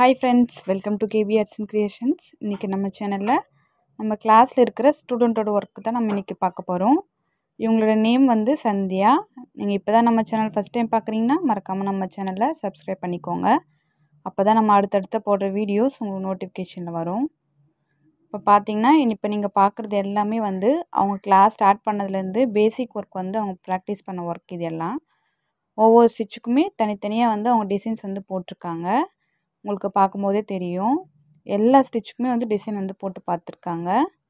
hi friends welcome to KP arts and creations இன்றைக்கி நம்ம சேனலில் நம்ம கிளாஸில் இருக்கிற ஸ்டூடெண்ட்டோட ஒர்க்கு தான் நம்ம இன்றைக்கி பார்க்க போகிறோம் இவங்களோட நேம் வந்து சந்தியா நீங்கள் இப்போ தான் நம்ம சேனல் ஃபஸ்ட் டைம் பார்க்குறீங்கன்னா மறக்காமல் நம்ம சேனலை சப்ஸ்கிரைப் பண்ணிக்கோங்க அப்போ தான் நம்ம அடுத்தடுத்த போடுற வீடியோஸ் உங்களுக்கு நோட்டிஃபிகேஷனில் வரும் இப்போ பார்த்தீங்கன்னா இப்போ நீங்கள் பார்க்குறது எல்லாமே வந்து அவங்க கிளாஸ் ஸ்டார்ட் பண்ணதுலேருந்து பேசிக் ஒர்க் வந்து அவங்க ப்ராக்டிஸ் பண்ண ஒர்க் இது எல்லாம் ஒவ்வொரு ஸ்டிச்சுக்குமே தனித்தனியாக வந்து அவங்க டிசைன்ஸ் வந்து போட்டிருக்காங்க உங்களுக்கு பார்க்கும்போதே தெரியும் எல்லா ஸ்டிச்சுக்குமே வந்து டிசைன் வந்து போட்டு பார்த்துருக்காங்க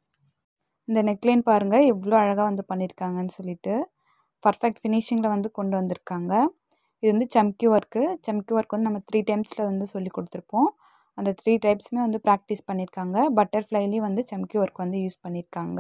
இந்த நெக்லைன் பாருங்கள் எவ்வளோ அழகாக வந்து பண்ணியிருக்காங்கன்னு சொல்லிட்டு பர்ஃபெக்ட் ஃபினிஷிங்கில் வந்து கொண்டு வந்திருக்காங்க இது வந்து சம்கி ஒர்க்கு சம்கி ஒர்க் வந்து நம்ம த்ரீ டைம்ஸில் வந்து சொல்லி கொடுத்துருப்போம் அந்த த்ரீ டைப்ஸுமே வந்து ப்ராக்டிஸ் பண்ணியிருக்காங்க பட்டர்ஃப்ளைலேயும் வந்து சம்கி ஒர்க் வந்து யூஸ் பண்ணியிருக்காங்க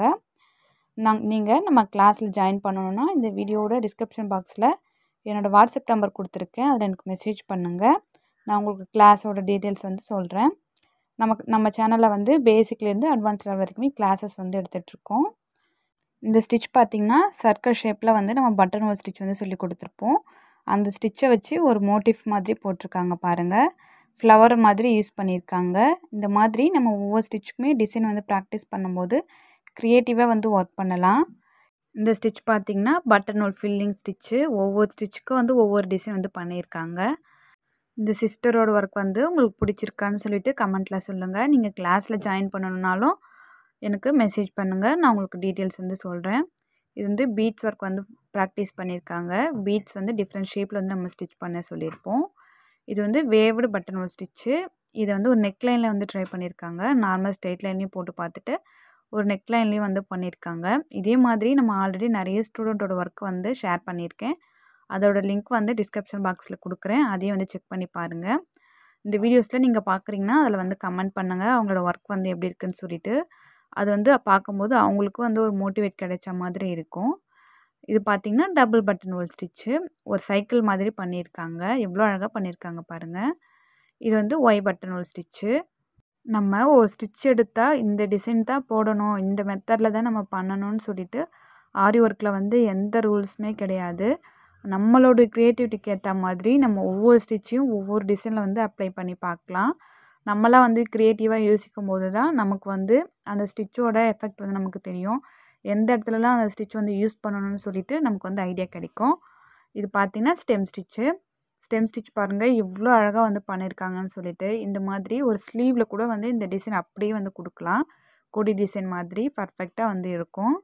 நாங் நீங்கள் நம்ம கிளாஸில் ஜாயின் பண்ணணுன்னா இந்த வீடியோவோட டிஸ்கிரிப்ஷன் பாக்ஸில் என்னோடய வாட்ஸ்அப் நம்பர் கொடுத்துருக்கேன் அதில் எனக்கு மெசேஜ் பண்ணுங்கள் நான் உங்களுக்கு கிளாஸோட டீட்டெயில்ஸ் வந்து சொல்கிறேன் நமக்கு நம்ம சேனலில் வந்து பேசிக்லேருந்து அட்வான்ஸ் லெவல் வரைக்குமே கிளாஸஸ் வந்து எடுத்துகிட்ருக்கோம் இந்த ஸ்டிச் பார்த்திங்கன்னா சர்க்கிள் ஷேப்பில் வந்து நம்ம பட்டன் ஹோல் ஸ்டிச் வந்து சொல்லி கொடுத்துருப்போம் அந்த ஸ்டிச்சை வச்சு ஒரு மோட்டிவ் மாதிரி போட்டிருக்காங்க பாருங்கள் ஃப்ளவர் மாதிரி யூஸ் பண்ணியிருக்காங்க இந்த மாதிரி நம்ம ஒவ்வொரு ஸ்டிச்சுக்குமே டிசைன் வந்து ப்ராக்டிஸ் பண்ணும்போது க்ரியேட்டிவாக வந்து ஒர்க் பண்ணலாம் இந்த ஸ்டிச் பார்த்திங்கன்னா பட்டன் ஹோல் ஃபில்லிங் ஸ்டிச்சு ஒவ்வொரு ஸ்டிச்சுக்கும் வந்து ஒவ்வொரு டிசைன் வந்து பண்ணியிருக்காங்க இந்த சிஸ்டரோட ஒர்க் வந்து உங்களுக்கு பிடிச்சிருக்கான்னு சொல்லிட்டு கமெண்ட்டில் சொல்லுங்கள் நீங்கள் கிளாஸில் ஜாயின் பண்ணணுன்னாலும் எனக்கு மெசேஜ் பண்ணுங்கள் நான் உங்களுக்கு டீட்டெயில்ஸ் வந்து சொல்கிறேன் இது வந்து பீட்ஸ் ஒர்க் வந்து ப்ராக்டிஸ் பண்ணியிருக்காங்க பீட்ஸ் வந்து டிஃப்ரெண்ட் ஷேப்பில் வந்து நம்ம ஸ்டிச் பண்ண சொல்லியிருப்போம் இது வந்து வேவ்டு பட்டன் ஹோல் ஸ்டிச்சு இதை வந்து ஒரு நெக் லைனில் வந்து ட்ரை பண்ணியிருக்காங்க நார்மல் ஸ்ட்ரெயிட் லைன்லேயும் போட்டு பார்த்துட்டு ஒரு நெக் லைன்லேயும் வந்து பண்ணியிருக்காங்க இதே மாதிரி நம்ம ஆல்ரெடி நிறைய ஸ்டூடெண்ட்டோட ஒர்க் வந்து ஷேர் பண்ணியிருக்கேன் அதோட லிங்க் வந்து டிஸ்கிரிப்ஷன் பாக்ஸில் கொடுக்குறேன் அதையும் வந்து செக் பண்ணி பாருங்கள் இந்த வீடியோஸில் நீங்கள் பார்க்குறீங்கன்னா அதில் வந்து கமெண்ட் பண்ணுங்கள் அவங்களோட ஒர்க் வந்து எப்படி இருக்குன்னு சொல்லிட்டு அது வந்து பார்க்கும்போது அவங்களுக்கும் வந்து ஒரு மோட்டிவேட் கிடைச்ச மாதிரி இருக்கும் இது பார்த்திங்கன்னா டபுள் பட்டன் ஹோல் ஸ்டிச்சு ஒரு சைக்கிள் மாதிரி பண்ணியிருக்காங்க எவ்வளோ அழகாக பண்ணியிருக்காங்க பாருங்கள் இது வந்து ஒய் பட்டன் ஹோல் ஸ்டிச்சு நம்ம ஒரு ஸ்டிச் எடுத்தால் இந்த டிசைன் தான் போடணும் இந்த மெத்தடில் தான் நம்ம பண்ணணும்னு சொல்லிட்டு ஆரி ஒர்க்கில் வந்து எந்த ரூல்ஸுமே கிடையாது நம்மளோட க்ரியேட்டிவிட்டிக்கு ஏற்ற மாதிரி நம்ம ஒவ்வொரு ஸ்டிச்சையும் ஒவ்வொரு டிசைனில் வந்து அப்ளை பண்ணி பார்க்கலாம் நம்மளாம் வந்து க்ரியேட்டிவாக யோசிக்கும் போது தான் நமக்கு வந்து அந்த ஸ்டிச்சோட எஃபெக்ட் வந்து நமக்கு தெரியும் எந்த இடத்துலலாம் அந்த ஸ்டிச் வந்து யூஸ் பண்ணணும்னு சொல்லிட்டு நமக்கு வந்து ஐடியா கிடைக்கும் இது பார்த்திங்கன்னா ஸ்டெம் ஸ்டிச்சு ஸ்டெம் ஸ்டிச் பாருங்கள் இவ்வளோ அழகாக வந்து பண்ணியிருக்காங்கன்னு சொல்லிட்டு இந்த மாதிரி ஒரு ஸ்லீவில் கூட வந்து இந்த டிசைன் அப்படியே வந்து கொடுக்கலாம் கொடி டிசைன் மாதிரி பர்ஃபெக்டாக வந்து இருக்கும்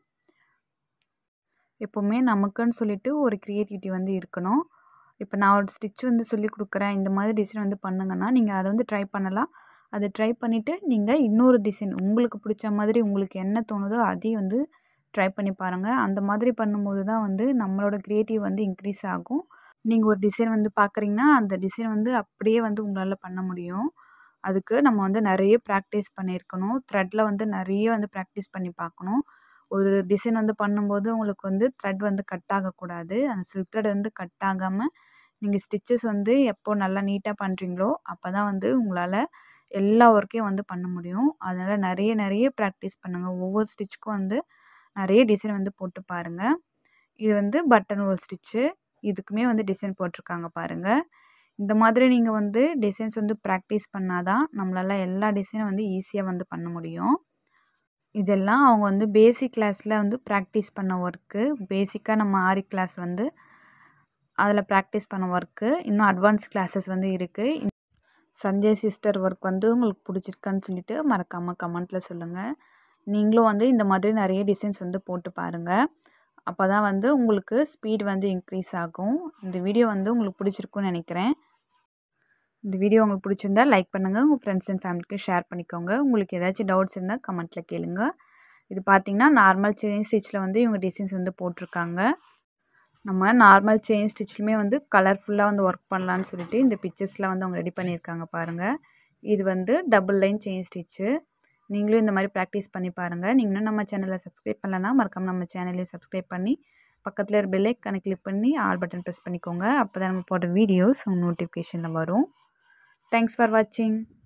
எப்போவுமே நமக்குன்னு சொல்லிட்டு ஒரு க்ரியேட்டிவிட்டி வந்து இருக்கணும் இப்போ நான் ஒரு ஸ்டிச் வந்து சொல்லி கொடுக்குறேன் இந்த மாதிரி டிசைன் வந்து பண்ணுங்கன்னா நீங்கள் அதை வந்து ட்ரை பண்ணலாம் அதை ட்ரை பண்ணிவிட்டு நீங்கள் இன்னொரு டிசைன் உங்களுக்கு பிடிச்ச மாதிரி உங்களுக்கு என்ன தோணுதோ அதையும் வந்து ட்ரை பண்ணி பாருங்கள் அந்த மாதிரி பண்ணும்போது தான் வந்து நம்மளோட க்ரியேட்டிவ் வந்து இன்க்ரீஸ் ஆகும் நீங்கள் ஒரு டிசைன் வந்து பார்க்குறீங்கன்னா அந்த டிசைன் வந்து அப்படியே வந்து உங்களால் பண்ண முடியும் அதுக்கு நம்ம வந்து நிறைய ப்ராக்டிஸ் பண்ணியிருக்கணும் த்ரெட்டில் வந்து நிறைய வந்து ப்ராக்டிஸ் பண்ணி பார்க்கணும் ஒரு டிசைன் வந்து பண்ணும்போது உங்களுக்கு வந்து த்ரெட் வந்து கட் ஆகக்கூடாது அந்த சில்க் த்ரெட் வந்து கட் ஆகாமல் நீங்கள் ஸ்டிச்சஸ் வந்து எப்போ நல்லா நீட்டாக பண்ணுறீங்களோ அப்போ தான் வந்து உங்களால் எல்லா ஒர்க்கையும் வந்து பண்ண முடியும் அதனால் நிறைய நிறைய ப்ராக்டிஸ் பண்ணுங்கள் ஒவ்வொரு ஸ்டிச்சுக்கும் வந்து நிறைய டிசைன் வந்து போட்டு பாருங்கள் இது வந்து பட்டன் ஹோல் ஸ்டிச்சு இதுக்குமே வந்து டிசைன் போட்டிருக்காங்க பாருங்கள் இந்த மாதிரி நீங்கள் வந்து டிசைன்ஸ் வந்து ப்ராக்டிஸ் பண்ணால் தான் நம்மளால் எல்லா டிசைனும் வந்து ஈஸியாக வந்து பண்ண முடியும் இதெல்லாம் அவங்க வந்து பேசிக் கிளாஸில் வந்து ப்ராக்டிஸ் பண்ண ஒர்க்கு பேசிக்காக நம்ம ஆரி கிளாஸ் வந்து அதில் ப்ராக்டிஸ் பண்ண ஒர்க்கு இன்னும் அட்வான்ஸ் கிளாஸஸ் வந்து இருக்குது சஞ்சய் சிஸ்டர் ஒர்க் வந்து உங்களுக்கு பிடிச்சிருக்கான்னு சொல்லிட்டு மறக்காமல் கமெண்ட்டில் சொல்லுங்கள் நீங்களும் வந்து இந்த மாதிரி நிறைய டிசைன்ஸ் வந்து போட்டு பாருங்கள் அப்போ தான் வந்து உங்களுக்கு ஸ்பீட் வந்து இன்க்ரீஸ் ஆகும் இந்த வீடியோ வந்து உங்களுக்கு பிடிச்சிருக்குன்னு நினைக்கிறேன் இந்த வீடியோ உங்களுக்கு பிடிச்சிருந்தா லைக் பண்ணுங்கள் உங்கள் ஃப்ரெண்ட்ஸ் அண்ட் ஃபேமிலிக்கு ஷேர் பண்ணிக்கோங்க உங்களுக்கு ஏதாச்சும் டவுட்ஸ் இருந்தால் கமெண்ட்டில் கேளுங்க இது பார்த்திங்கன்னா நார்மல் செயின் ஸ்டிச்சில் வந்து இவங்க டிசைன்ஸ் வந்து போட்டிருக்காங்க நம்ம நார்மல் செயின் ஸ்டிச்லுமே வந்து கலர்ஃபுல்லாக வந்து ஒர்க் பண்ணலான்னு சொல்லிட்டு இந்த பிக்சர்ஸில் வந்து அவங்க ரெடி பண்ணியிருக்காங்க பாருங்கள் இது வந்து டபுள் லைன் செயின் ஸ்டிச்சு நீங்களும் இந்த மாதிரி ப்ராக்டிஸ் பண்ணி பாருங்கள் நீங்களும் நம்ம சேனலை சப்ஸ்கிரைப் பண்ணலன்னா மறக்காமல் நம்ம சேனலையும் சப்ஸ்கிரைப் பண்ணி பக்கத்தில் ஒரு பெல்லைக்கான கிளிக் பண்ணி ஆல் பட்டன் ப்ரெஸ் பண்ணிக்கோங்க அப்போ தான் நம்ம போடுற வீடியோஸ் உங்கள் நோட்டிஃபிகேஷனில் வரும் தேங்க்ஸ் ஃபார் வாட்சிங்